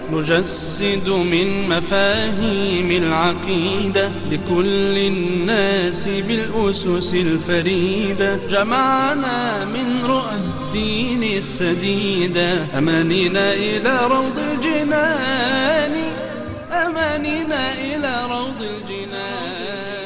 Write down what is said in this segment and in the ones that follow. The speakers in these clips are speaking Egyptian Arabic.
نجسد من مفاهيم العقيدة لكل الناس بالأسس الفريدة جمعنا من رؤى الدين السديدة أماننا إلى روض الجنان أماننا إلى روض الجنان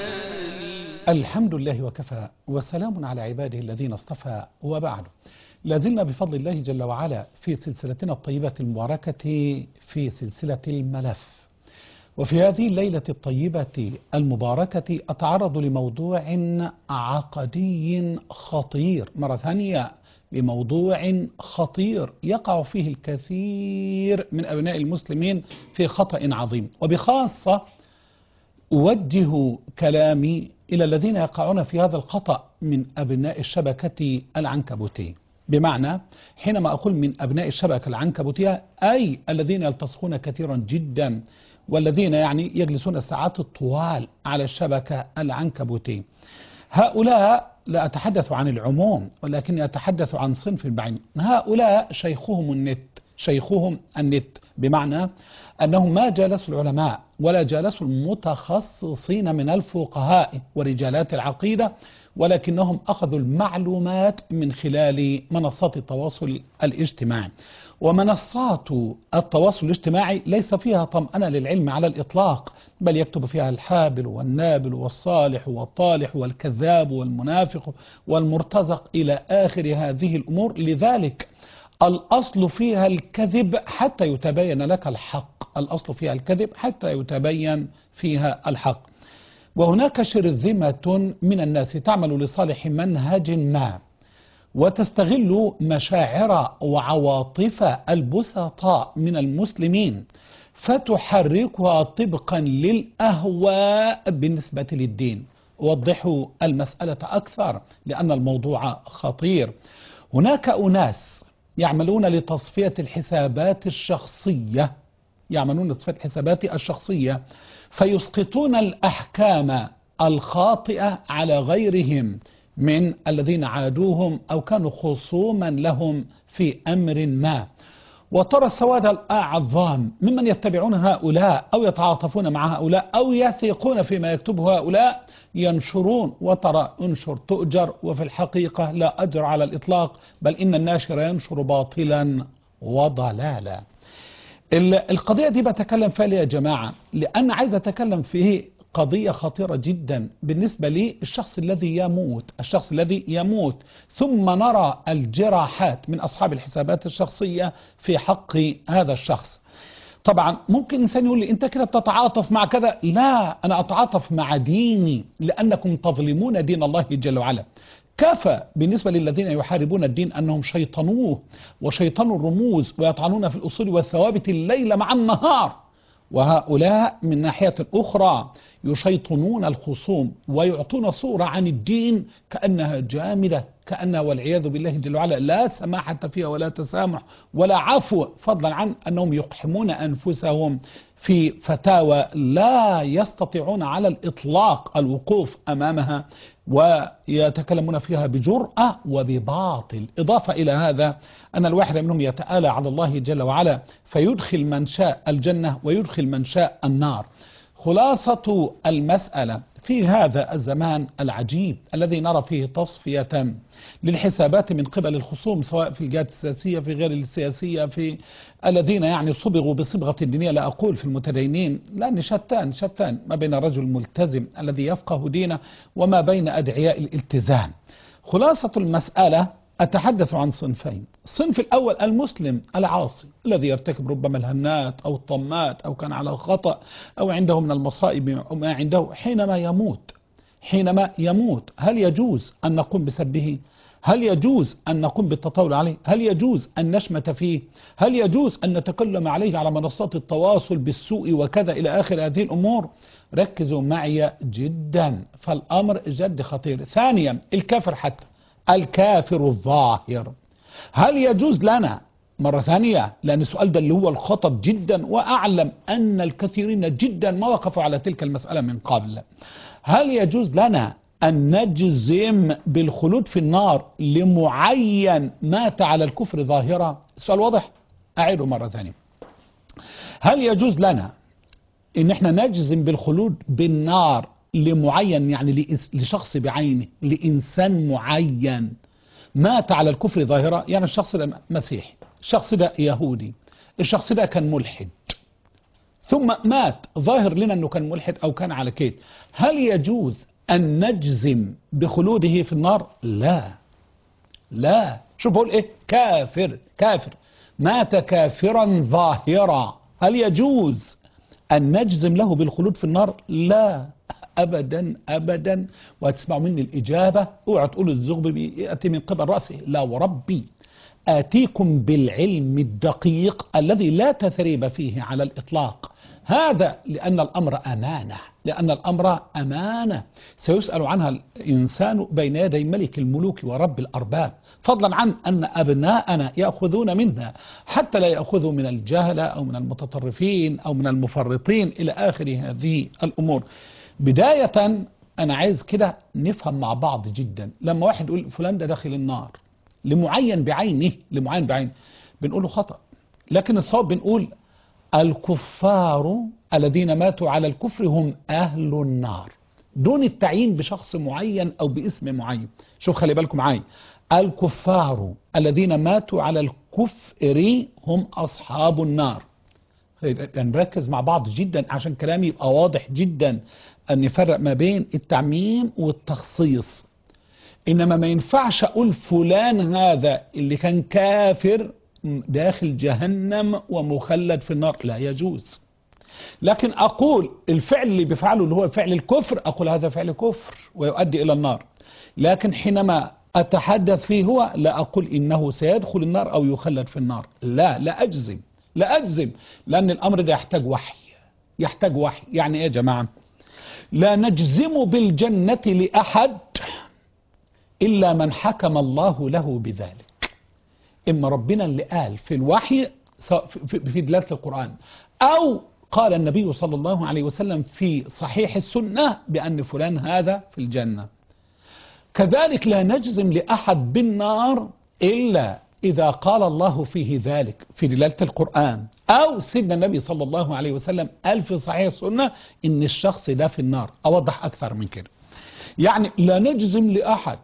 الحمد لله وكفى وسلام على عباده الذين اصطفى وبعد لازلنا بفضل الله جل وعلا في سلسلتنا الطيبة المباركة في سلسلة الملف وفي هذه الليلة الطيبة المباركة أتعرض لموضوع عقدي خطير مرة ثانية بموضوع خطير يقع فيه الكثير من أبناء المسلمين في خطأ عظيم وبخاصة أوجه كلامي إلى الذين يقعون في هذا الخطأ من أبناء الشبكة العنكبوتية بمعنى حينما أقول من أبناء الشبكة العنكبوتية أي الذين يلتصقون كثيرا جدا والذين يعني يجلسون الساعات الطوال على الشبكة العنكبوتية هؤلاء لا أتحدث عن العموم ولكني أتحدث عن صنف بعين هؤلاء شيخهم النت شيخهم النت بمعنى أنهم ما جالسوا العلماء ولا جالسوا المتخصصين من الفقهاء ورجالات العقيدة ولكنهم أخذوا المعلومات من خلال منصات التواصل الاجتماعي ومنصات التواصل الاجتماعي ليس فيها طمأنة للعلم على الإطلاق بل يكتب فيها الحابل والنابل والصالح والطالح والكذاب والمنافق والمرتزق إلى آخر هذه الأمور لذلك الأصل فيها الكذب حتى يتبين لك الحق الأصل فيها الكذب حتى يتبين فيها الحق وهناك شرذمة من الناس تعمل لصالح منهج ما وتستغل مشاعر وعواطف البسطاء من المسلمين فتحركها طبقا للأهواء بالنسبة للدين وضحوا المسألة أكثر لأن الموضوع خطير هناك أناس يعملون لتصفية الحسابات الشخصية يعملون لتصفية الحسابات الشخصية فيسقطون الأحكام الخاطئة على غيرهم من الذين عادوهم أو كانوا خصوما لهم في أمر ما وترى السواد الأعظام ممن يتبعون هؤلاء أو يتعاطفون مع هؤلاء أو يثقون فيما يكتبه هؤلاء ينشرون وترى انشر تؤجر وفي الحقيقة لا أجر على الإطلاق بل إن الناشر ينشر باطلا وضلالا القضية دي بتكلم فيها ليه يا جماعة لأن عايز أتكلم في قضية خطيرة جدا بالنسبة للشخص الذي يموت الشخص الذي يموت ثم نرى الجراحات من أصحاب الحسابات الشخصية في حق هذا الشخص طبعا ممكن إنسان يقول لي أنت كده بتتعاطف مع كذا لا أنا أتعاطف مع ديني لأنكم تظلمون دين الله جل وعلا كفى بالنسبة للذين يحاربون الدين أنهم شيطنوه وشيطنوا الرموز ويطعنون في الأصول والثوابت الليل مع النهار وهؤلاء من ناحية أخرى يشيطنون الخصوم ويعطون صورة عن الدين كأنها جامدة كأنها والعياذ بالله جل وعلا لا سماحة فيها ولا تسامح ولا عفو فضلا عن أنهم يقحمون أنفسهم في فتاوى لا يستطيعون على الإطلاق الوقوف أمامها ويتكلمون فيها بجرأة وبباطل إضافة إلى هذا أن الواحد منهم يتآلى على الله جل وعلا فيدخل من شاء الجنة ويدخل من شاء النار خلاصة المسألة في هذا الزمان العجيب الذي نرى فيه تصفية للحسابات من قبل الخصوم سواء في الجهات السياسية في غير السياسية في الذين يعني صبغوا بصبغة الدينية لا أقول في المتدينين لأن شتان شتان ما بين الرجل الملتزم الذي يفقه دينه وما بين أدعياء الالتزام خلاصة المسألة أتحدث عن صنفين الصنف الأول المسلم العاصي الذي يرتكب ربما الهنات أو الطمات أو كان على خطأ أو عنده من المصائب ما عنده حينما يموت حينما يموت هل يجوز أن نقوم بسبه هل يجوز أن نقوم بالتطاول عليه هل يجوز أن نشمت فيه هل يجوز أن نتكلم عليه على منصات التواصل بالسوء وكذا إلى آخر هذه الأمور ركزوا معي جدا فالأمر جد خطير ثانيا الكافر حتى الكافر الظاهر هل يجوز لنا مرة ثانية لأن السؤال ده اللي هو الخطب جدا وأعلم أن الكثيرين جدا ما وقفوا على تلك المسألة من قبل هل يجوز لنا أن نجزم بالخلود في النار لمعين مات على الكفر ظاهرة السؤال واضح أعيده مرة ثانية هل يجوز لنا ان احنا نجزم بالخلود بالنار لمعين يعني لإس- لشخص بعينه لإنسان معين مات على الكفر ظاهرة يعني الشخص ده مسيحي الشخص ده يهودي الشخص ده كان ملحد ثم مات ظاهر لنا أنه كان ملحد أو كان على كيد هل يجوز أن نجزم بخلوده في النار لا لا شو بقول ايه كافر كافر مات كافرا ظاهرا هل يجوز أن نجزم له بالخلود في النار لا أبدا أبدا وهتسمعوا مني الإجابة اوعى تقولوا الزغب يأتي من قبل رأسه لا وربي آتيكم بالعلم الدقيق الذي لا تثريب فيه على الإطلاق هذا لأن الأمر أمانة لأن الأمر أمانة سيسأل عنها الإنسان بين يدي ملك الملوك ورب الأرباب فضلا عن أن أبناءنا يأخذون منها حتى لا يأخذوا من الجهلة أو من المتطرفين أو من المفرطين إلى آخر هذه الأمور بداية أنا عايز كده نفهم مع بعض جدا لما واحد يقول فلان ده داخل النار لمعين بعينه لمعين بعينه بنقول له خطأ لكن الصواب بنقول الكفار الذين ماتوا على الكفر هم أهل النار دون التعيين بشخص معين أو باسم معين شوف خلي بالكم معايا الكفار الذين ماتوا على الكفر هم أصحاب النار نركز مع بعض جدا عشان كلامي يبقى واضح جدا أن نفرق ما بين التعميم والتخصيص إنما ما ينفعش أقول فلان هذا اللي كان كافر داخل جهنم ومخلد في النار لا يجوز لكن أقول الفعل اللي بيفعله اللي هو فعل الكفر أقول هذا فعل كفر ويؤدي إلى النار لكن حينما أتحدث فيه هو لا أقول إنه سيدخل النار أو يخلد في النار لا لا أجزم لا أجزم لأن الأمر ده يحتاج وحي يحتاج وحي يعني إيه يا جماعة لا نجزم بالجنة لأحد إلا من حكم الله له بذلك إما ربنا اللي قال في الوحي سواء في في دلالة القرآن أو قال النبي صلى الله عليه وسلم في صحيح السنة بأن فلان هذا في الجنة كذلك لا نجزم لأحد بالنار إلا إذا قال الله فيه ذلك في دلالة القرآن أو سيدنا النبي صلى الله عليه وسلم قال في صحيح السنة إن الشخص ده في النار أوضح أكثر من كده يعني لا نجزم لأحد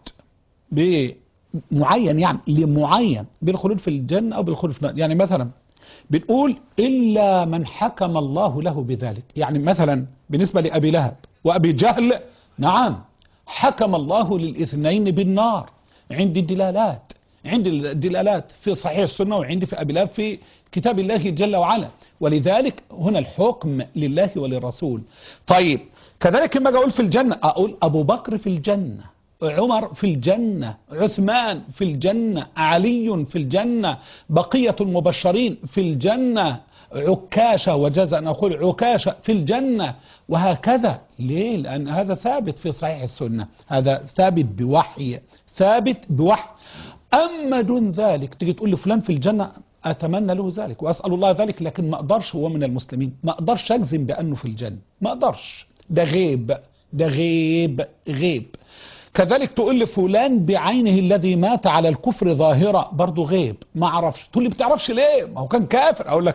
بمعين يعني لمعين بالخلود في الجنة أو بالخلود في النار يعني مثلا بنقول إلا من حكم الله له بذلك يعني مثلا بالنسبة لأبي لهب وأبي جهل نعم حكم الله للاثنين بالنار عند الدلالات عند الدلالات في صحيح السنة وعندي في أبي لهب في كتاب الله جل وعلا ولذلك هنا الحكم لله وللرسول طيب كذلك لما أقول في الجنة أقول أبو بكر في الجنة عمر في الجنة عثمان في الجنة علي في الجنة بقية المبشرين في الجنة عكاشة وجاز أن أقول عكاشة في الجنة وهكذا ليه لأن هذا ثابت في صحيح السنة هذا ثابت بوحي ثابت بوحي أما دون ذلك تيجي تقول لي فلان في الجنة أتمنى له ذلك وأسأل الله ذلك لكن ما أقدرش هو من المسلمين ما أقدرش أجزم بأنه في الجنة ما أقدرش ده غيب ده غيب غيب كذلك تقول لي فلان بعينه الذي مات على الكفر ظاهرة برضه غيب ما اعرفش تقول لي بتعرفش ليه ما هو كان كافر اقول لك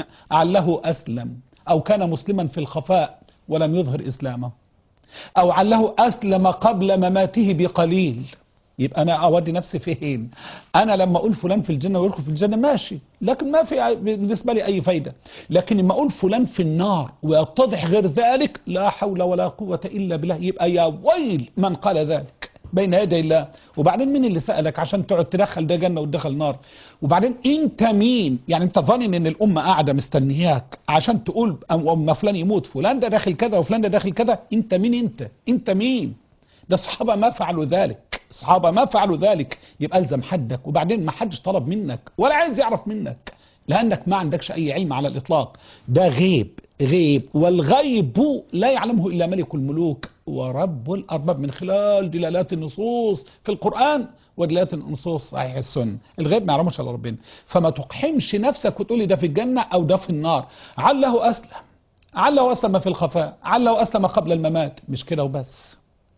عله اسلم او كان مسلما في الخفاء ولم يظهر اسلامه او عله اسلم قبل مماته بقليل يبقى انا اودي نفسي فين انا لما اقول فلان في الجنه ويدخل في الجنه ماشي لكن ما في بالنسبه لي اي فايده لكن لما اقول فلان في النار ويتضح غير ذلك لا حول ولا قوه الا بالله يبقى يا ويل من قال ذلك بين يدي الله وبعدين مين اللي سالك عشان تقعد تدخل ده جنه وتدخل نار وبعدين انت مين يعني انت ظانن ان الامه قاعده مستنياك عشان تقول اما فلان يموت فلان ده داخل كذا وفلان ده داخل كذا انت مين انت انت مين ده الصحابه ما فعلوا ذلك الصحابة ما فعلوا ذلك يبقى الزم حدك وبعدين ما حدش طلب منك ولا عايز يعرف منك لأنك ما عندكش أي علم على الإطلاق ده غيب غيب والغيب لا يعلمه إلا ملك الملوك ورب الأرباب من خلال دلالات النصوص في القرآن ودلالات النصوص صحيح السنة الغيب ما يعلمش إلا ربنا فما تقحمش نفسك وتقولي ده في الجنة أو ده في النار عله أسلم عله أسلم في الخفاء عله أسلم قبل الممات مش كده وبس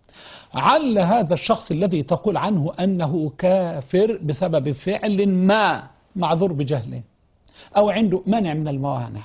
عل هذا الشخص الذي تقول عنه أنه كافر بسبب فعل ما معذور بجهله أو عنده منع من الموانع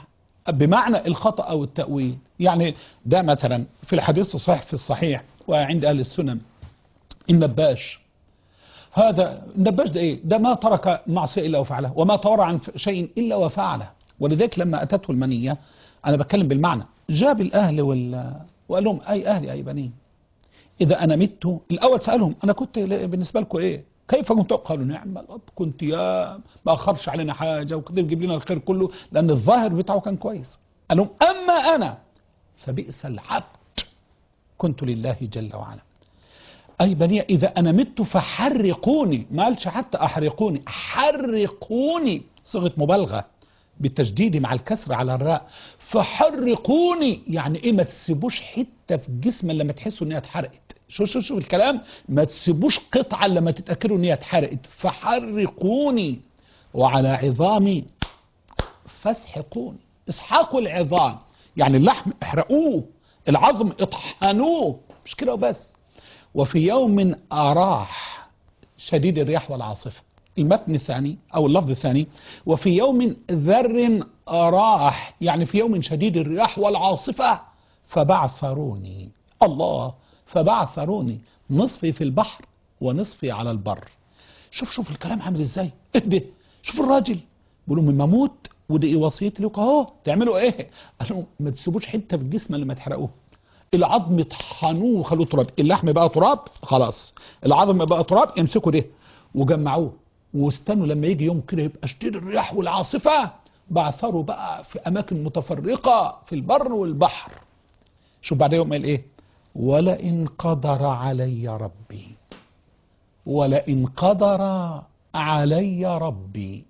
بمعنى الخطأ أو التأويل يعني ده مثلا في الحديث الصحيح في الصحيح وعند أهل السنن النباش هذا النباش ده ايه ده ما ترك معصية إلا وفعلها وما تورع عن شيء إلا وفعله ولذلك لما أتته المنية أنا بتكلم بالمعنى جاب الأهل وال... وقال لهم أي أهلي أي بني إذا أنا مت الأول سألهم أنا كنت بالنسبة لكم إيه كيف كنت قالوا نعم الأب كنت يا ما أخرش علينا حاجة وكنت بيجيب لنا الخير كله لأن الظاهر بتاعه كان كويس قال لهم أما أنا فبئس العبد كنت لله جل وعلا أي بني إذا أنا مت فحرقوني ما قالش حتى أحرقوني حرقوني صيغة مبالغة بالتجديد مع الكسر على الراء فحرقوني يعني ايه ما تسيبوش حته في الجسم لما تحسوا ان هي اتحرقت شو شو شو الكلام ما تسيبوش قطعه لما تتاكدوا ان هي اتحرقت فحرقوني وعلى عظامي فاسحقوني اسحقوا العظام يعني اللحم احرقوه العظم اطحنوه مش كده وبس وفي يوم اراح شديد الرياح والعاصفه المتن الثاني أو اللفظ الثاني وفي يوم ذر راح يعني في يوم شديد الرياح والعاصفة فبعثروني الله فبعثروني نصفي في البحر ونصفي على البر شوف شوف الكلام عامل ازاي اهدي شوف الراجل بيقولوا من مموت ودي وصيتي لكم اهو تعملوا ايه قالوا ما تسيبوش حته في الجسم اللي ما تحرقوه العظم طحنوه وخلوه تراب اللحم بقى تراب خلاص العظم بقى تراب يمسكوا ده وجمعوه واستنوا لما يجي يوم كده يبقى شديد الرياح والعاصفة بعثروا بقى في أماكن متفرقة في البر والبحر شوف بعد يوم قال إيه ولئن قدر علي ربي ولئن قدر علي ربي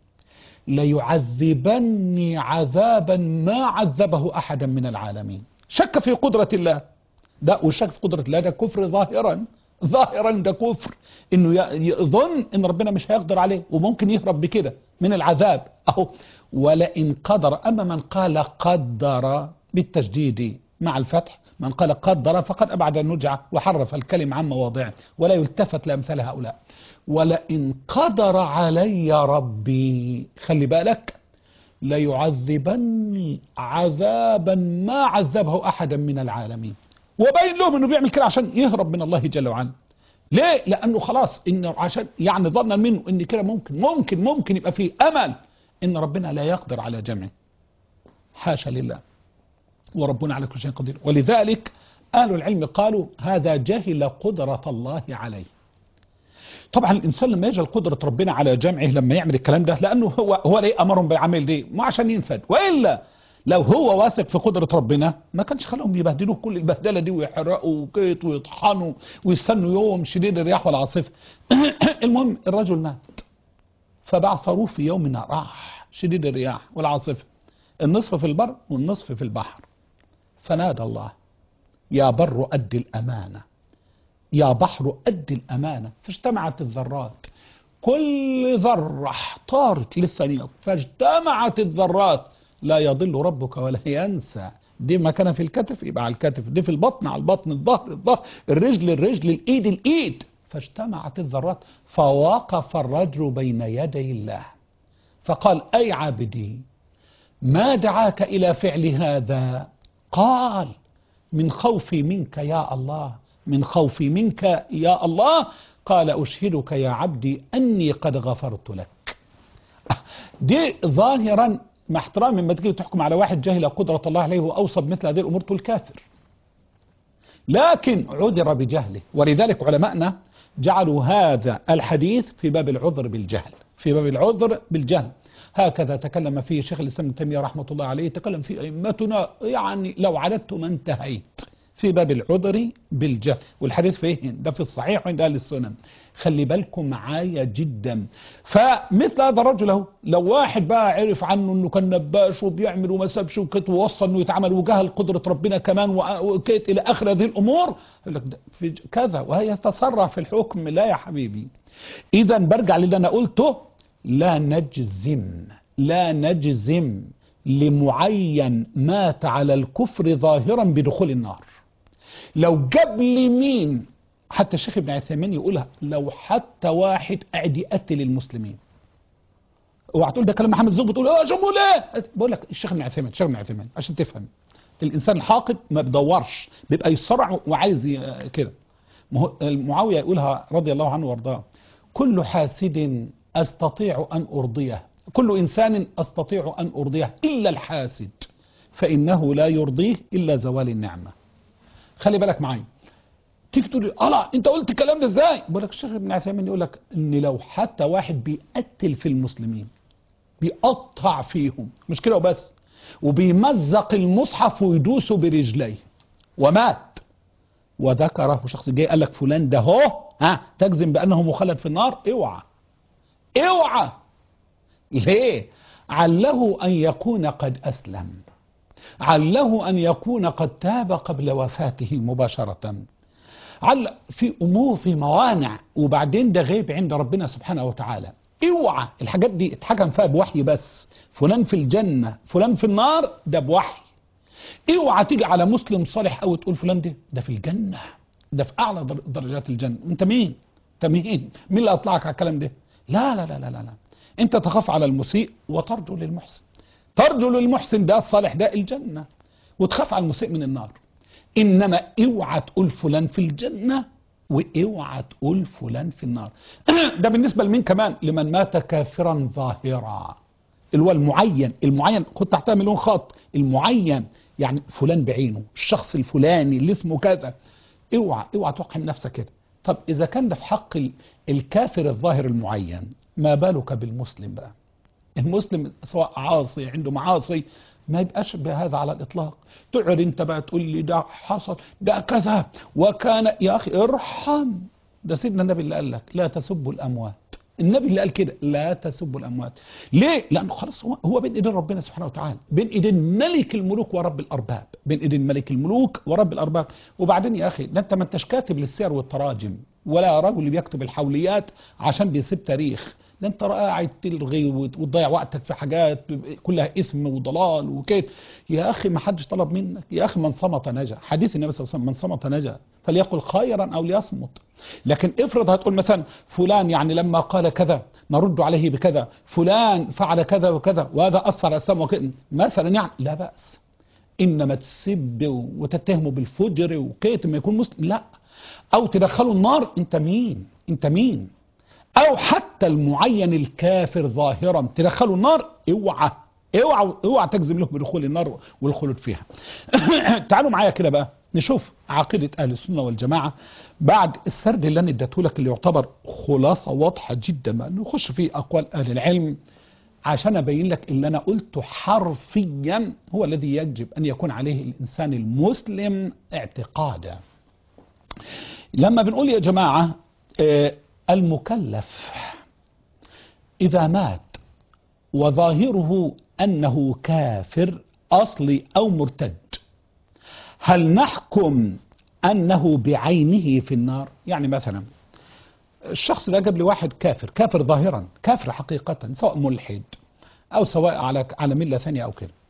ليعذبني عذابا ما عذبه أحدا من العالمين شك في قدرة الله ده والشك في قدرة الله ده كفر ظاهرا ظاهرا ده كفر انه يظن ان ربنا مش هيقدر عليه وممكن يهرب بكده من العذاب اهو ولئن قدر اما من قال قدر بالتجديد مع الفتح من قال قدر فقد ابعد النجعه وحرف الكلم عن مواضعه ولا يلتفت لامثال هؤلاء ولئن قدر علي ربي خلي بالك ليعذبني عذابا ما عذبه احدا من العالمين وبين لهم انه بيعمل كده عشان يهرب من الله جل وعلا ليه لانه خلاص انه عشان يعني ظنا منه ان كده ممكن ممكن ممكن يبقى فيه امل ان ربنا لا يقدر على جمعه حاشا لله وربنا على كل شيء قدير ولذلك اهل العلم قالوا هذا جهل قدرة الله عليه طبعا الانسان لما يجهل قدرة ربنا على جمعه لما يعمل الكلام ده لانه هو هو ليه امرهم بعمل دي ما عشان ينفد والا لو هو واثق في قدرة ربنا ما كانش خلاهم يبهدلوه كل البهدلة دي ويحرقوا وكيت ويطحنوا ويستنوا يوم شديد الرياح والعاصفة المهم الرجل مات فبعثروه في يوم راح شديد الرياح والعاصفة النصف في البر والنصف في البحر فنادى الله يا بر أد الأمانة يا بحر أد الأمانة فاجتمعت الذرات كل ذرة طارت للثانية فاجتمعت الذرات لا يضل ربك ولا ينسى دي ما كان في الكتف يبقى على الكتف دي في البطن على البطن الظهر الظهر الرجل الرجل الايد الايد فاجتمعت الذرات فوقف الرجل بين يدي الله فقال اي عبدي ما دعاك الى فعل هذا قال من خوفي منك يا الله من خوفي منك يا الله قال اشهدك يا عبدي اني قد غفرت لك دي ظاهرا مع احترام لما تيجي تحكم على واحد جهل قدرة الله عليه وأوصى بمثل هذه الأمور تقول كافر لكن عذر بجهله ولذلك علماءنا جعلوا هذا الحديث في باب العذر بالجهل في باب العذر بالجهل هكذا تكلم فيه شيخ الإسلام ابن تيمية رحمة الله عليه تكلم فيه أئمتنا يعني لو عددت ما انتهيت في باب العذر بالجهل والحديث فيه ده في الصحيح عند أهل السنن خلي بالكم معايا جدا فمثل هذا الرجل اهو لو واحد بقى عرف عنه انه كان نباش وبيعمل وما سابش وكت ووصى انه يتعمل وجهل قدرة ربنا كمان وكت الى اخر هذه الامور يقول لك في كذا وهي يتسرع في الحكم لا يا حبيبي اذا برجع للي انا قلته لا نجزم لا نجزم لمعين مات على الكفر ظاهرا بدخول النار لو جاب لي مين حتى الشيخ ابن عثيمين يقولها لو حتى واحد قاعد يقتل المسلمين اوعى تقول ده كلام محمد زوب بتقول اه جمهور ليه بقول لك الشيخ ابن عثيمين الشيخ ابن عثيمين عشان تفهم الانسان الحاقد ما بيدورش بيبقى يسرع وعايز ي- كده ما هو معاويه يقولها رضي الله عنه وارضاه كل حاسد استطيع ان ارضيه كل انسان استطيع ان ارضيه الا الحاسد فانه لا يرضيه الا زوال النعمه خلي بالك معايا تيجي تقول لي اه انت قلت الكلام ده ازاي بقول لك الشيخ ابن عثيمين يقول لك ان لو حتى واحد بيقتل في المسلمين بيقطع فيهم مش كده وبس وبيمزق المصحف ويدوسه برجليه ومات وذكره شخص جاي قال لك فلان ده هو ها تجزم بانه مخلد في النار اوعى اوعى ليه عله ان يكون قد اسلم عله ان يكون قد تاب قبل وفاته مباشره عل في امور في موانع وبعدين ده غيب عند ربنا سبحانه وتعالى اوعى الحاجات دي اتحكم فيها بوحي بس فلان في الجنه فلان في النار ده بوحي اوعى تيجي على مسلم صالح قوي تقول فلان ده ده في الجنه ده في اعلى در- درجات الجنه انت مين انت مين مين اللي اطلعك على الكلام ده لا لا لا لا لا, لا. انت تخاف على المسيء وترجو للمحسن ترجو للمحسن ده الصالح ده الجنه وتخاف على المسيء من النار انما اوعى تقول فلان في الجنه واوعى تقول فلان في النار ده بالنسبه لمين كمان لمن مات كافرا ظاهرا اللي هو المعين المعين خد تحتها مليون خط المعين يعني فلان بعينه الشخص الفلاني اللي اسمه كذا اوعى اوعى توقع من نفسك كده طب اذا كان ده في حق ال- الكافر الظاهر المعين ما بالك بالمسلم بقى المسلم سواء عاصي عنده معاصي ما يبقاش بهذا على الاطلاق تقعد انت بقى تقول لي ده حصل ده كذا وكان يا اخي ارحم ده سيدنا النبي اللي قال لك لا تسبوا الاموات النبي اللي قال كده لا تسبوا الاموات ليه لانه خلاص هو, هو بين ايدين ربنا سبحانه وتعالى بين ايدين ملك الملوك ورب الارباب بين ايدين ملك الملوك ورب الارباب وبعدين يا اخي ده انت ما انتش كاتب للسير والتراجم ولا رجل بيكتب الحوليات عشان بيسيب تاريخ ده انت قاعد تلغي وت- وتضيع وقتك في حاجات كلها اثم وضلال وكده يا اخي ما حدش طلب منك يا اخي من صمت نجا حديث النبي صلى الله عليه وسلم من صمت نجا فليقل خيرا او ليصمت لكن افرض هتقول مثلا فلان يعني لما قال كذا نرد عليه بكذا فلان فعل كذا وكذا وهذا اثر على السمع وكذا مثلا يعني لا باس انما تسب وتتهمه بالفجر وكيت ما يكون مسلم لا او تدخله النار انت مين انت مين او حتى المعين الكافر ظاهرا تدخله النار اوعى اوعى اوعى تجزم له بدخول النار والخلود فيها تعالوا معايا كده بقى نشوف عقيدة أهل السنة والجماعة بعد السرد اللي أنا اديته لك اللي يعتبر خلاصة واضحة جدا بقى نخش في أقوال أهل العلم عشان أبين لك اللي أنا قلته حرفيا هو الذي يجب أن يكون عليه الإنسان المسلم اعتقادا لما بنقول يا جماعة آه، المكلف إذا مات وظاهره أنه كافر أصلي أو مرتد هل نحكم أنه بعينه في النار يعني مثلا الشخص ده جاب لي واحد كافر كافر ظاهرا كافر حقيقة سواء ملحد أو سواء على على ملة ثانية أو كده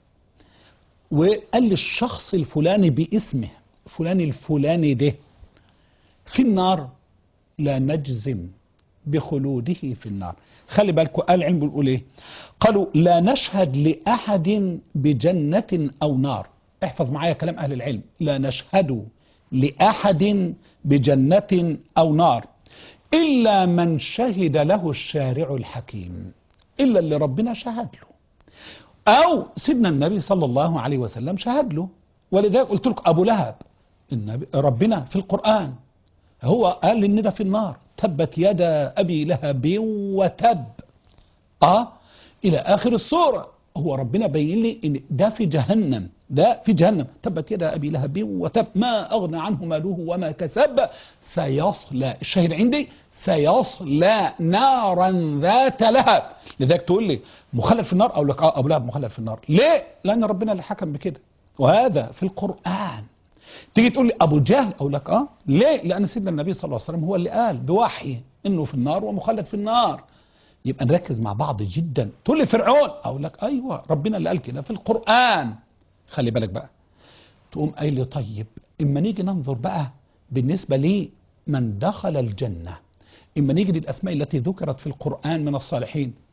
وقال لي الشخص الفلاني باسمه فلان الفلاني ده في النار لا نجزم بخلوده في النار خلي بالكم قال العلم بيقول ايه قالوا لا نشهد لأحد بجنة أو نار احفظ معايا كلام أهل العلم لا نشهد لأحد بجنة أو نار إلا من شهد له الشارع الحكيم إلا اللي ربنا شهد له أو سيدنا النبي صلى الله عليه وسلم شهد له ولذلك قلت لكم أبو لهب النبي ربنا في القرآن هو قال إن ده في النار تبت يدا أبي لهب وتب آه إلى آخر السورة هو ربنا بين لي إن ده في جهنم ده في جهنم تبت يدا أبي لهب وتب ما أغنى عنه ماله وما كسب سيصلى الشاهد عندي سيصلى نارا ذات لهب لذلك تقول لي مخلد في النار أقول لك آه أبو لهب مخلد في النار ليه؟ لأن ربنا اللي حكم بكده وهذا في القرآن تيجي تقول لي ابو جهل اقول لك اه ليه لان سيدنا النبي صلى الله عليه وسلم هو اللي قال بوحي انه في النار ومخلد في النار يبقى نركز مع بعض جدا تقول لي فرعون اقول لك ايوه ربنا اللي قال كده في القران خلي بالك بقى تقوم قايل لي طيب اما نيجي ننظر بقى بالنسبه لي من دخل الجنه اما نيجي للاسماء التي ذكرت في القران من الصالحين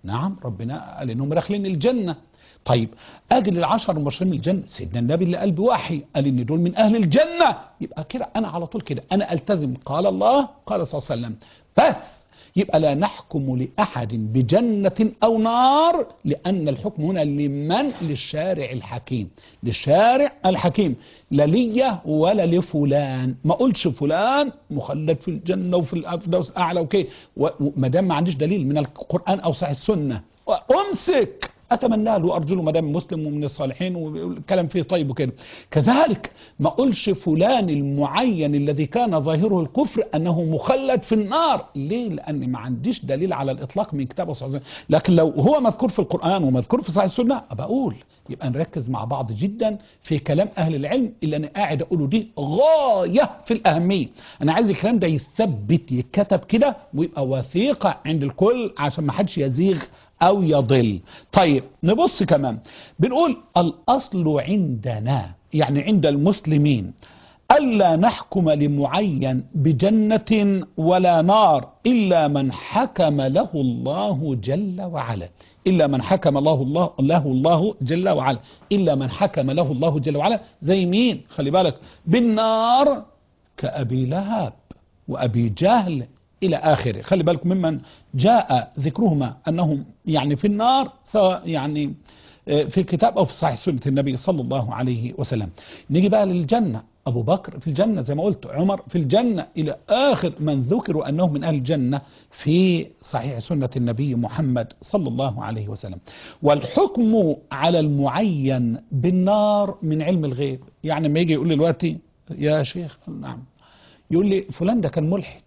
نعم ربنا قال انهم داخلين الجنة طيب اجي للعشر المبشرين من الجنة سيدنا النبي اللي قال بوحي قال ان دول من اهل الجنة يبقى كده انا على طول كده انا التزم قال الله قال صلى الله عليه وسلم بس يبقى لا نحكم لأحد بجنة أو نار لأن الحكم هنا لمن للشارع الحكيم للشارع الحكيم لا ليا ولا لفلان ما قلش فلان مخلد في الجنة وفي الأفردوس أعلى وكي وما دام ما عنديش دليل من القرآن أو صحيح السنة أمسك اتمنى له وارجو له ما دام مسلم ومن الصالحين والكلام فيه طيب وكده كذلك ما اقولش فلان المعين الذي كان ظاهره الكفر انه مخلد في النار ليه لان ما عنديش دليل على الاطلاق من كتاب الصحيح لكن لو هو مذكور في القران ومذكور في صحيح السنه ابقى اقول يبقى نركز مع بعض جدا في كلام اهل العلم اللي انا قاعد اقوله دي غايه في الاهميه انا عايز الكلام ده يثبت يتكتب كده ويبقى وثيقه عند الكل عشان ما حدش يزيغ او يضل طيب نبص كمان بنقول الاصل عندنا يعني عند المسلمين الا نحكم لمعين بجنه ولا نار الا من حكم له الله جل وعلا الا من حكم الله الله له الله جل وعلا الا من حكم له الله جل وعلا زي مين خلي بالك بالنار كابي لهب وابي جهل إلى آخره خلي بالكم ممن جاء ذكرهما أنهم يعني في النار سواء يعني في الكتاب أو في صحيح سنة النبي صلى الله عليه وسلم نيجي بقى للجنة أبو بكر في الجنة زي ما قلت عمر في الجنة إلى آخر من ذكروا أنهم من أهل الجنة في صحيح سنة النبي محمد صلى الله عليه وسلم والحكم على المعين بالنار من علم الغيب يعني ما يجي يقول لي دلوقتي يا شيخ نعم يقول لي فلان ده كان ملحد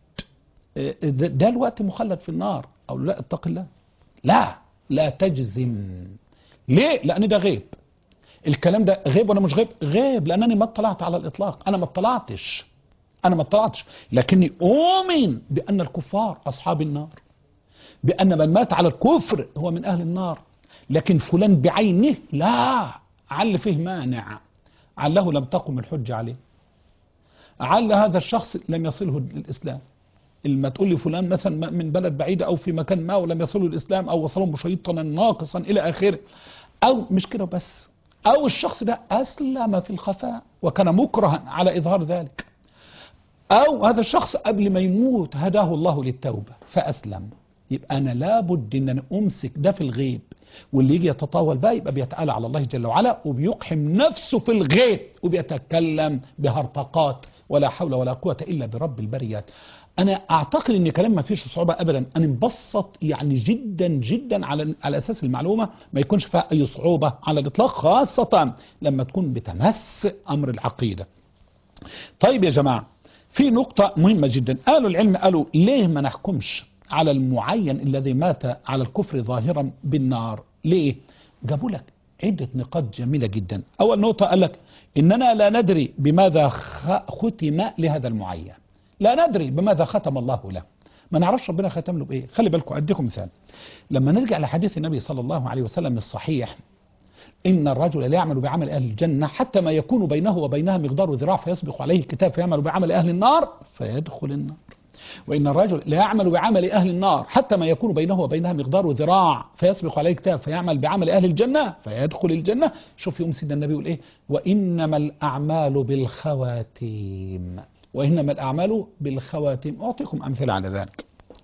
ده الوقت مخلد في النار او لا اتق الله لا لا تجزم ليه لان ده غيب الكلام ده غيب ولا مش غيب غيب لانني ما اطلعت على الاطلاق انا ما اطلعتش انا ما اطلعتش لكني اؤمن بان الكفار اصحاب النار بان من مات على الكفر هو من اهل النار لكن فلان بعينه لا عل فيه مانع عله لم تقم الحجه عليه عل هذا الشخص لم يصله الاسلام لما تقول لي فلان مثلا من بلد بعيدة أو في مكان ما ولم يصله الإسلام أو وصله مشيطنا ناقصا إلى آخره أو مش كده بس أو الشخص ده أسلم في الخفاء وكان مكرها على إظهار ذلك أو هذا الشخص قبل ما يموت هداه الله للتوبة فأسلم يبقى أنا لابد أن أنا أمسك ده في الغيب واللي يجي يتطاول بقى يبقى بيتعالى على الله جل وعلا وبيقحم نفسه في الغيب وبيتكلم بهرطقات ولا حول ولا قوة إلا برب البريات انا اعتقد ان كلام ما فيش صعوبه ابدا انا مبسط يعني جدا جدا على على اساس المعلومه ما يكونش فيها اي صعوبه على الاطلاق خاصه لما تكون بتمس امر العقيده طيب يا جماعه في نقطه مهمه جدا قالوا العلم قالوا ليه ما نحكمش على المعين الذي مات على الكفر ظاهرا بالنار ليه جابوا لك عدة نقاط جميلة جدا أول نقطة قال لك إننا لا ندري بماذا ختم لهذا المعين لا ندري بماذا ختم الله له ما نعرفش ربنا ختم له بايه خلي بالكم اديكم مثال لما نرجع لحديث النبي صلى الله عليه وسلم الصحيح ان الرجل لا يعمل بعمل اهل الجنه حتى ما يكون بينه وبينها مقدار ذراع فيسبق عليه الكتاب فيعمل بعمل اهل النار فيدخل النار وإن الرجل لا يعمل بعمل أهل النار حتى ما يكون بينه وبينها مقدار ذراع فيسبق عليه الكتاب فيعمل بعمل أهل الجنة فيدخل الجنة شوف يوم سيدنا النبي يقول إيه وإنما الأعمال بالخواتيم وإنما الأعمال بالخواتيم أعطيكم أمثلة على ذلك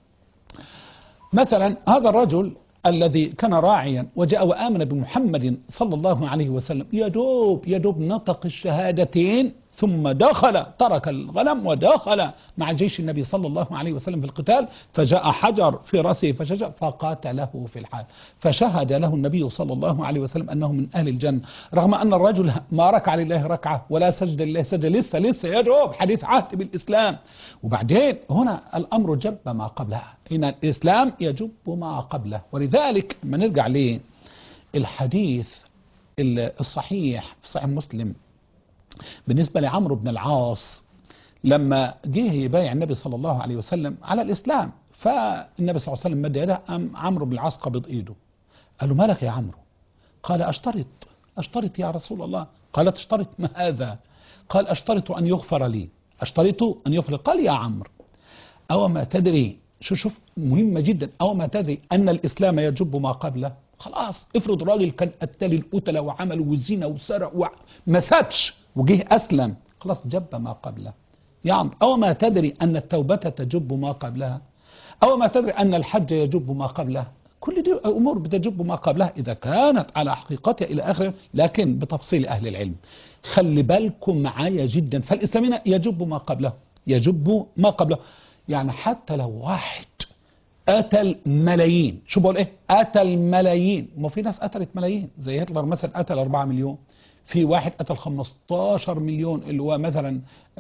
مثلا هذا الرجل الذي كان راعيا وجاء وآمن بمحمد صلى الله عليه وسلم يدوب يدوب نطق الشهادتين ثم دخل ترك الغنم ودخل مع جيش النبي صلى الله عليه وسلم في القتال فجاء حجر في رأسه فشجع فقاتله في الحال فشهد له النبي صلى الله عليه وسلم أنه من أهل الجنة رغم أن الرجل ما ركع لله ركعة ولا سجد لله سجد لسه لسه يدعو حديث عهد بالإسلام وبعدين هنا الأمر جب ما قبله هنا الإسلام يجب ما قبله ولذلك ما نرجع للحديث الصحيح في صحيح مسلم بالنسبة لعمرو بن العاص لما جه يبايع النبي صلى الله عليه وسلم على الإسلام فالنبي صلى الله عليه وسلم مد يده أم عمرو بن العاص قبض إيده قال له مالك يا عمرو قال أشترط أشترط يا رسول الله قال تشترط ما هذا قال أشترط أن يغفر لي أشترط أن يغفر قال يا عمرو أو ما تدري شوف شوف مهمة جدا أو ما تدري أن الإسلام يجب ما قبله خلاص افرض راجل كان قتل القتلة وعمل وزنا وسرق وما سابش وجه أسلم خلاص جب ما قبله يعني أو ما تدري أن التوبة تجب ما قبلها أو ما تدري أن الحج يجب ما قبله كل دي أمور بتجب ما قبلها إذا كانت على حقيقتها إلى آخره لكن بتفصيل أهل العلم خلي بالكم معايا جدا فالإسلامين يجب ما قبله يجب ما قبله يعني حتى لو واحد قتل ملايين شو بقول ايه قتل ملايين ما في ناس قتلت ملايين زي هتلر مثلا قتل 4 مليون في واحد قتل 15 مليون اللي هو مثلا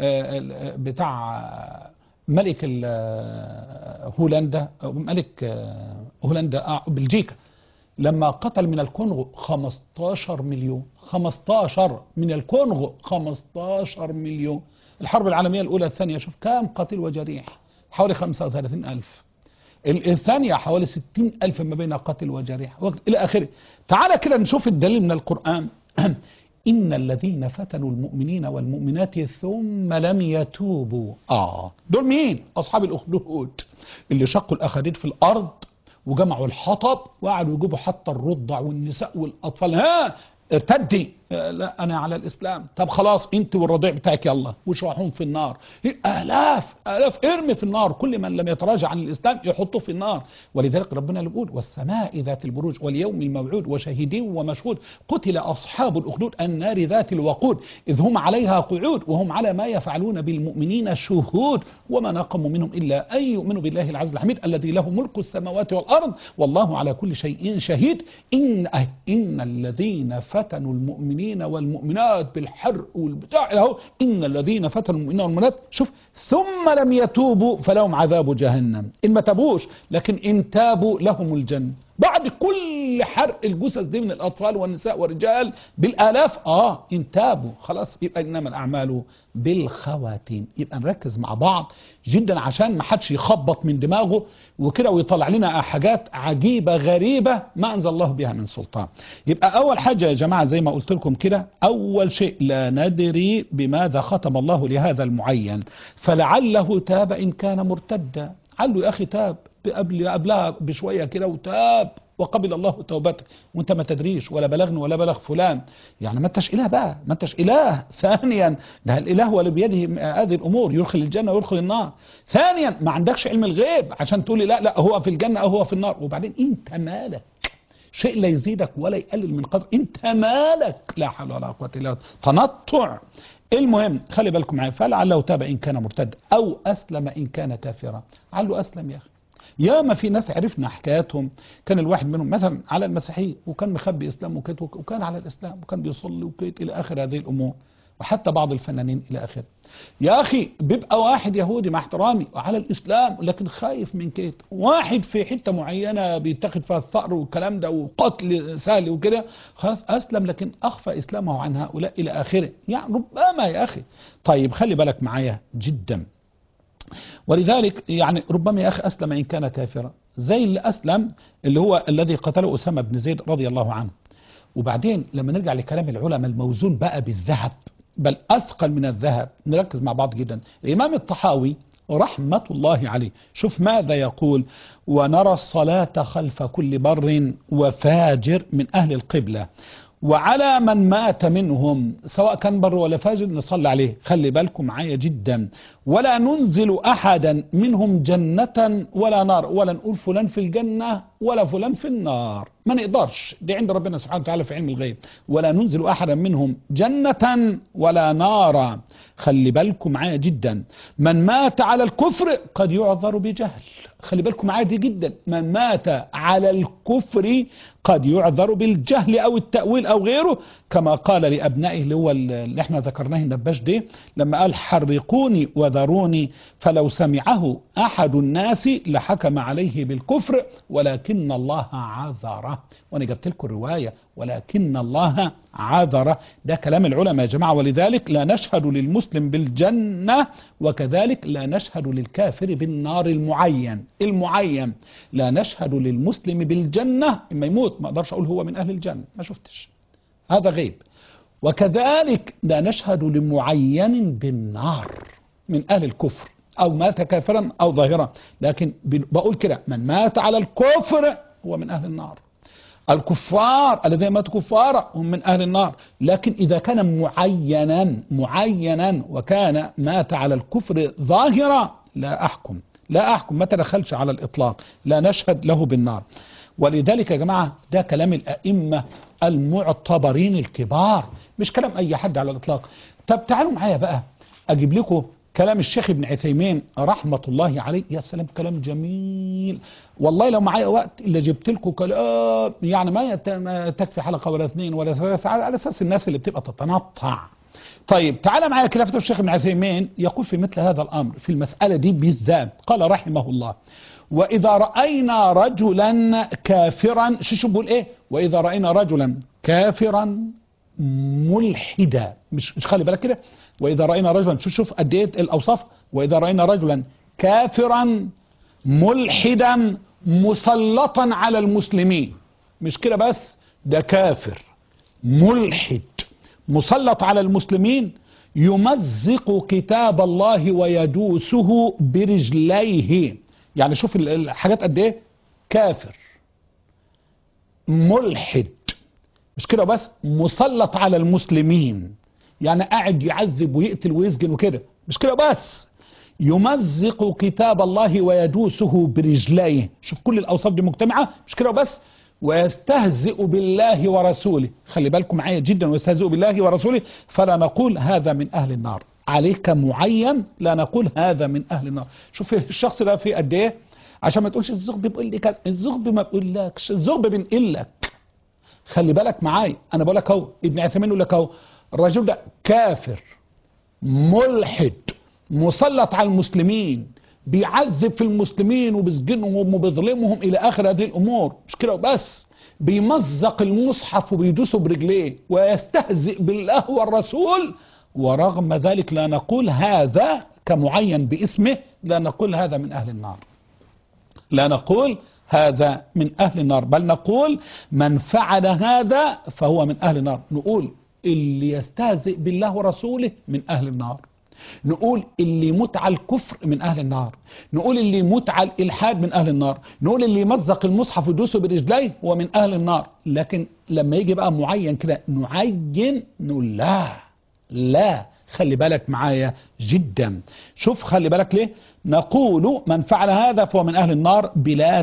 بتاع ملك هولندا ملك هولندا بلجيكا لما قتل من الكونغو 15 مليون 15 من الكونغو 15 مليون الحرب العالمية الأولى الثانية شوف كام قتيل وجريح حوالي 35 ألف الثانية حوالي 60 ألف ما بين قتل وجريح وقت إلى آخره تعال كده نشوف الدليل من القرآن إن الذين فتنوا المؤمنين والمؤمنات ثم لم يتوبوا آه دول مين أصحاب الأخدود اللي شقوا الأخاديد في الأرض وجمعوا الحطب وقعدوا يجيبوا حتى الرضع والنساء والأطفال ها ارتدي لا انا على الاسلام طب خلاص انت والرضيع بتاعك يلا وشرحهم في النار الاف الاف ارمي في النار كل من لم يتراجع عن الاسلام يحطه في النار ولذلك ربنا اللي بيقول والسماء ذات البروج واليوم الموعود وشهيد ومشهود قتل اصحاب الاخدود النار ذات الوقود اذ هم عليها قعود وهم على ما يفعلون بالمؤمنين شهود وما نقموا منهم الا ان يؤمنوا بالله العز الحميد الذي له ملك السماوات والارض والله على كل شيء شهيد ان ان الذين فتنوا المؤمنين المؤمنين والمؤمنات بالحرق والبتاع اهو ان الذين فتنوا المؤمنين والمؤمنات شوف ثم لم يتوبوا فلهم عذاب جهنم ان ما تابوش لكن ان تابوا لهم الجنه بعد كل حرق الجثث دي من الاطفال والنساء والرجال بالالاف اه ان تابوا خلاص يبقى انما الاعمال بالخواتيم يبقى نركز مع بعض جدا عشان ما حدش يخبط من دماغه وكده ويطلع لنا حاجات عجيبه غريبه ما انزل الله بها من سلطان يبقى اول حاجه يا جماعه زي ما قلت لكم كده اول شيء لا ندري بماذا ختم الله لهذا المعين فلعله تاب ان كان مرتدا قال له يا اخي تاب قبل قبلها بشويه كده وتاب وقبل الله توبته وانت ما تدريش ولا بلغني ولا بلغ فلان يعني ما انتش اله بقى ما انتش اله ثانيا ده الاله هو اللي بيده هذه الامور يدخل الجنه ويدخل النار ثانيا ما عندكش علم الغيب عشان تقول لي لا لا هو في الجنه او هو في النار وبعدين انت مالك شيء لا يزيدك ولا يقلل من قدر انت مالك لا حول ولا قوه الا بالله تنطع المهم خلي بالكم معايا فلعله تاب ان كان مرتد او اسلم ان كان كافرا عله اسلم يا اخي يا ما في ناس عرفنا حكاياتهم كان الواحد منهم مثلا على المسيحيه وكان مخبي اسلام وكيت وكان على الاسلام وكان بيصلي وكيت الى اخر هذه الامور وحتى بعض الفنانين الى اخره يا اخي بيبقى واحد يهودي مع احترامي على الاسلام لكن خايف من كيت واحد في حته معينه بيتاخد فيها الثأر والكلام ده وقتل سهل وكده خلاص اسلم لكن اخفى اسلامه عن هؤلاء الى اخره يعني ربما يا اخي طيب خلي بالك معايا جدا ولذلك يعني ربما يا أخي أسلم إن كان كافرا زي اللي أسلم اللي هو الذي قتله أسامة بن زيد رضي الله عنه وبعدين لما نرجع لكلام العلماء الموزون بقى بالذهب بل أثقل من الذهب نركز مع بعض جدا الإمام الطحاوي رحمة الله عليه شوف ماذا يقول ونرى الصلاة خلف كل بر وفاجر من أهل القبلة وعلى من مات منهم سواء كان بر ولا فاجر نصلي عليه خلي بالكم معايا جدا ولا ننزل أحدا منهم جنة ولا نار ولا نقول فلان في الجنة ولا فلان في النار ما نقدرش دي عند ربنا سبحانه وتعالى في علم الغيب ولا ننزل أحدا منهم جنة ولا نارا خلي بالكم معايا جدا من مات على الكفر قد يعذر بجهل خلي بالكم معايا دي جدا من مات على الكفر قد يعذر بالجهل او التأويل او غيره كما قال لأبنائه اللي هو اللي احنا ذكرناه النباش ده لما قال حرقوني وذروني فلو سمعه احد الناس لحكم عليه بالكفر ولكن الله عذره وانا جبت لكم الرواية ولكن الله عذره ده كلام العلماء يا جماعة ولذلك لا نشهد للمسلم بالجنة وكذلك لا نشهد للكافر بالنار المعين المعين لا نشهد للمسلم بالجنة اما يموت ما اقدرش اقول هو من اهل الجنة ما شفتش هذا غيب وكذلك لا نشهد لمعين بالنار من اهل الكفر أو مات كافرا أو ظاهرا لكن بقول كده من مات على الكفر هو من أهل النار الكفار الذين ماتوا كفارا هم من أهل النار لكن إذا كان معينا معينا وكان مات على الكفر ظاهرا لا أحكم لا أحكم ما تدخلش على الإطلاق لا نشهد له بالنار ولذلك يا جماعة ده كلام الأئمة المعتبرين الكبار مش كلام أي حد على الإطلاق طب تعالوا معايا بقى أجيب لكم كلام الشيخ ابن عثيمين رحمة الله عليه يا سلام كلام جميل والله لو معايا وقت اللي جبت لكم كلام يعني ما يت- ما تكفي حلقة ولا اثنين ولا ثلاثة على أساس الناس اللي بتبقى تتنطع طيب تعالى معايا كده فتوى الشيخ ابن عثيمين يقول في مثل هذا الأمر في المسألة دي بالذات قال رحمه الله وإذا رأينا رجلا كافرا شو شو بقول إيه وإذا رأينا رجلا كافرا ملحدا مش مش خلي بالك كده وإذا رأينا رجلا شوف شوف قد إيه الأوصاف وإذا رأينا رجلا كافرا ملحدا مسلطا على المسلمين مش كده بس ده كافر ملحد مسلط على المسلمين يمزق كتاب الله ويدوسه برجليه يعني شوف ال- الحاجات قد ايه كافر ملحد مش كده بس مسلط على المسلمين يعني قاعد يعذب ويقتل ويسجن وكده مش كده بس يمزق كتاب الله ويدوسه برجليه شوف كل الاوصاف دي مجتمعه مش كده بس ويستهزئ بالله ورسوله خلي بالكم معايا جدا ويستهزئ بالله ورسوله فلا نقول هذا من اهل النار عليك معين لا نقول هذا من اهل النار شوف الشخص ده في قد ايه عشان ما تقولش الزغب بيقول لي كذا الزغب ما بيقولكش الزغب بينقل لك خلي بالك معايا انا بقول لك اهو ابن عثيمين يقول لك اهو الرجل ده كافر ملحد مسلط على المسلمين بيعذب في المسلمين وبيسجنهم وبيظلمهم الى اخر هذه الامور مش كده وبس بيمزق المصحف وبيدوسه برجليه ويستهزئ بالله والرسول ورغم ذلك لا نقول هذا كمعين باسمه لا نقول هذا من اهل النار لا نقول هذا من أهل النار بل نقول من فعل هذا فهو من أهل النار نقول اللي يستهزئ بالله ورسوله من أهل النار نقول اللي يموت على الكفر من أهل النار نقول اللي يموت على الإلحاد من أهل النار نقول اللي يمزق المصحف ويدوسه برجليه هو من أهل النار لكن لما يجي بقى معين كده نعين نقول لا لا خلي بالك معايا جدا شوف خلي بالك ليه نقول من فعل هذا فهو من أهل النار بلا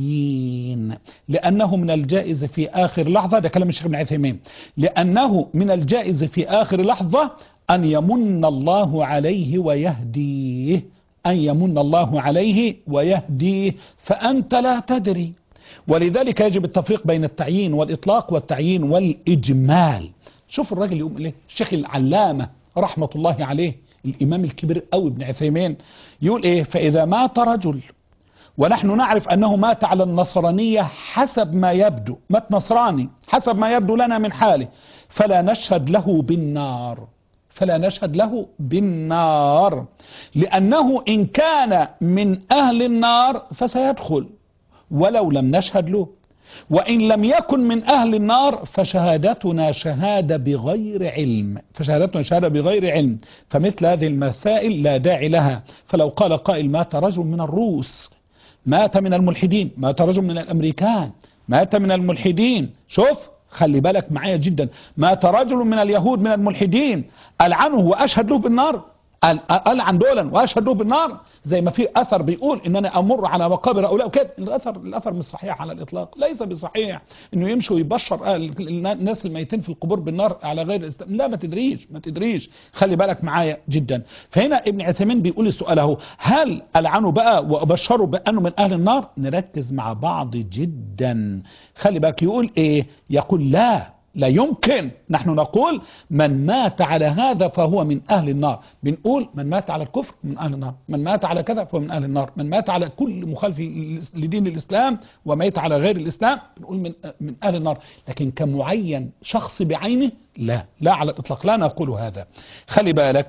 تعيين لأنه من الجائز في آخر لحظة ده كلام الشيخ ابن عثيمين لأنه من الجائز في آخر لحظة أن يمن الله عليه ويهديه أن يمن الله عليه ويهديه فأنت لا تدري ولذلك يجب التفريق بين التعيين والإطلاق والتعيين والإجمال شوف الراجل يقوم إليه الشيخ العلامة رحمة الله عليه الإمام الكبير أوي ابن عثيمين يقول إيه فإذا مات رجل ونحن نعرف أنه مات على النصرانية حسب ما يبدو مات نصراني حسب ما يبدو لنا من حاله فلا نشهد له بالنار فلا نشهد له بالنار لأنه إن كان من أهل النار فسيدخل ولو لم نشهد له وإن لم يكن من أهل النار فشهادتنا شهادة بغير علم فشهادتنا شهادة بغير علم فمثل هذه المسائل لا داعي لها فلو قال قائل مات رجل من الروس مات من الملحدين مات رجل من الأمريكان مات من الملحدين شوف خلي بالك معايا جدا مات رجل من اليهود من الملحدين ألعنه وأشهد له بالنار ألعن دولا وأشهد له بالنار زي ما في أثر بيقول إن أنا أمر على مقابر هؤلاء وكده الأثر الأثر مش صحيح على الإطلاق ليس بصحيح إنه يمشي ويبشر الناس الميتين في القبور بالنار على غير الإسلام لا ما تدريش ما تدريش خلي بالك معايا جدا فهنا ابن عثيمين بيقول السؤال اهو هل ألعنه بقى وأبشره بأنه من أهل النار نركز مع بعض جدا خلي بالك يقول إيه يقول لا لا يمكن نحن نقول من مات على هذا فهو من أهل النار بنقول من مات على الكفر من أهل النار من مات على كذا فهو من أهل النار من مات على كل مخالف لدين الإسلام وميت على غير الإسلام بنقول من, من أهل النار لكن كمعين شخص بعينه لا لا على الإطلاق لا نقول هذا خلي بالك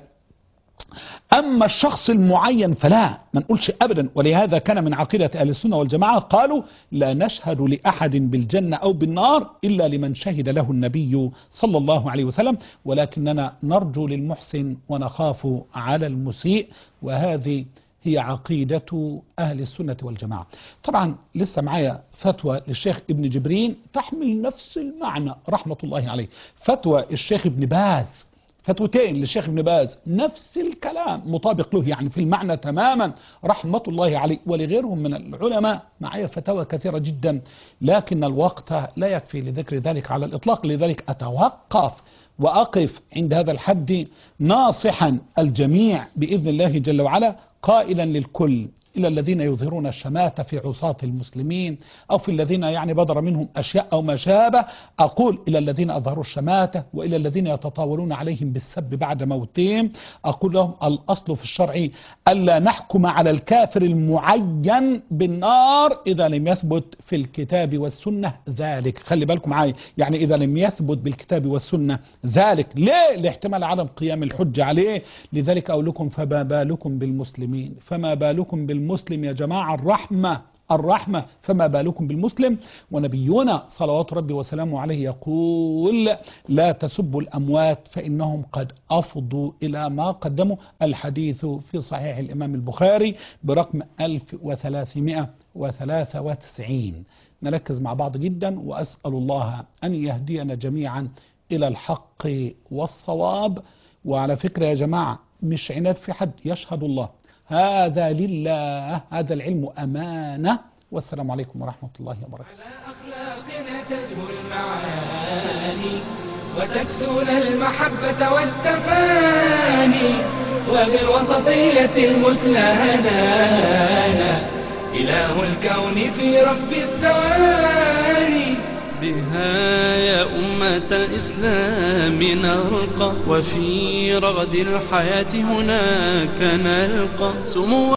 أما الشخص المعين فلا ما نقولش أبدا ولهذا كان من عقيدة أهل السنة والجماعة قالوا لا نشهد لأحد بالجنة أو بالنار إلا لمن شهد له النبي صلى الله عليه وسلم ولكننا نرجو للمحسن ونخاف على المسيء وهذه هي عقيدة أهل السنة والجماعة طبعا لسه معايا فتوى للشيخ ابن جبرين تحمل نفس المعنى رحمة الله عليه فتوى الشيخ ابن باز فتوتين للشيخ ابن باز نفس الكلام مطابق له يعني في المعنى تماما رحمة الله عليه ولغيرهم من العلماء معي فتاوى كثيرة جدا لكن الوقت لا يكفي لذكر ذلك على الإطلاق لذلك أتوقف وأقف عند هذا الحد ناصحا الجميع بإذن الله جل وعلا قائلا للكل إلى الذين يظهرون الشماتة في عصاة المسلمين أو في الذين يعني بدر منهم أشياء أو ما شابه أقول إلى الذين أظهروا الشماتة وإلى الذين يتطاولون عليهم بالسب بعد موتهم أقول لهم الأصل في الشرع ألا نحكم على الكافر المعين بالنار إذا لم يثبت في الكتاب والسنة ذلك خلي بالكم معي يعني إذا لم يثبت بالكتاب والسنة ذلك ليه لاحتمال عدم قيام الحج عليه لذلك أقول لكم فما بالكم بالمسلمين فما بالكم بالمسلم يا جماعة الرحمة الرحمة فما بالكم بالمسلم ونبينا صلوات ربي وسلامه عليه يقول لا تسبوا الأموات فإنهم قد أفضوا إلى ما قدموا الحديث في صحيح الإمام البخاري برقم 1393 نركز مع بعض جدا وأسأل الله أن يهدينا جميعا إلى الحق والصواب وعلى فكرة يا جماعة مش عناد في حد يشهد الله هذا لله هذا العلم أمانة والسلام عليكم ورحمة الله وبركاته على أخلاقنا تزهو المعاني وتكسون المحبة والتفاني وبالوسطية المثنى هدانا إله الكون في رب الثواني بها يا أمة الإسلام نرقى وفي رغد الحياة هناك نلقى سمو